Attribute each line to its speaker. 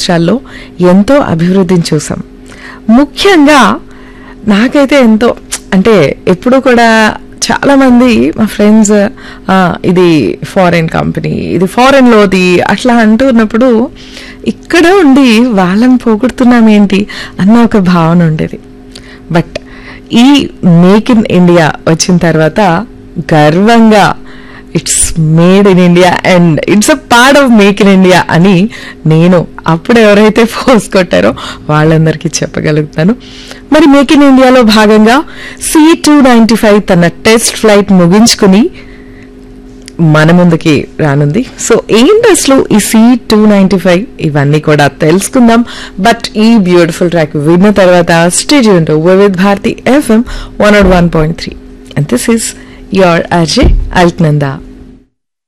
Speaker 1: సంవత్సరాల్లో ఎంతో అభివృద్ధిని చూసాం ముఖ్యంగా నాకైతే ఎంతో అంటే ఎప్పుడు కూడా చాలా మంది మా ఫ్రెండ్స్ ఇది ఫారెన్ కంపెనీ ఇది ఫారెన్ లోది అట్లా అంటున్నప్పుడు ఇక్కడ ఉండి వాళ్ళని పోగొడుతున్నాం ఏంటి అన్న ఒక భావన ఉండేది బట్ ఈ మేక్ ఇన్ ఇండియా వచ్చిన తర్వాత గర్వంగా it's made in India and it's a part of make in India అని నేను అప్పుడు ఎవరైతే ఫోర్స్ కొట్టారో వాళ్ళందరికీ చెప్పగలుగుతాను మరి మేక్ ఇన్ ఇండియాలో భాగంగా సి టూ నైంటీ ఫైవ్ తన టెస్ట్ ఫ్లైట్ ముగించుకుని మన ముందుకి రానుంది సో ఏంటి అసలు ఈ సి టూ నైంటీ ఫైవ్ ఇవన్నీ కూడా తెలుసుకుందాం బట్ ఈ బ్యూటిఫుల్ ట్రాక్ విన్న తర్వాత stage with Bharati FM one nought one point three and this is your Ajay Alaknanda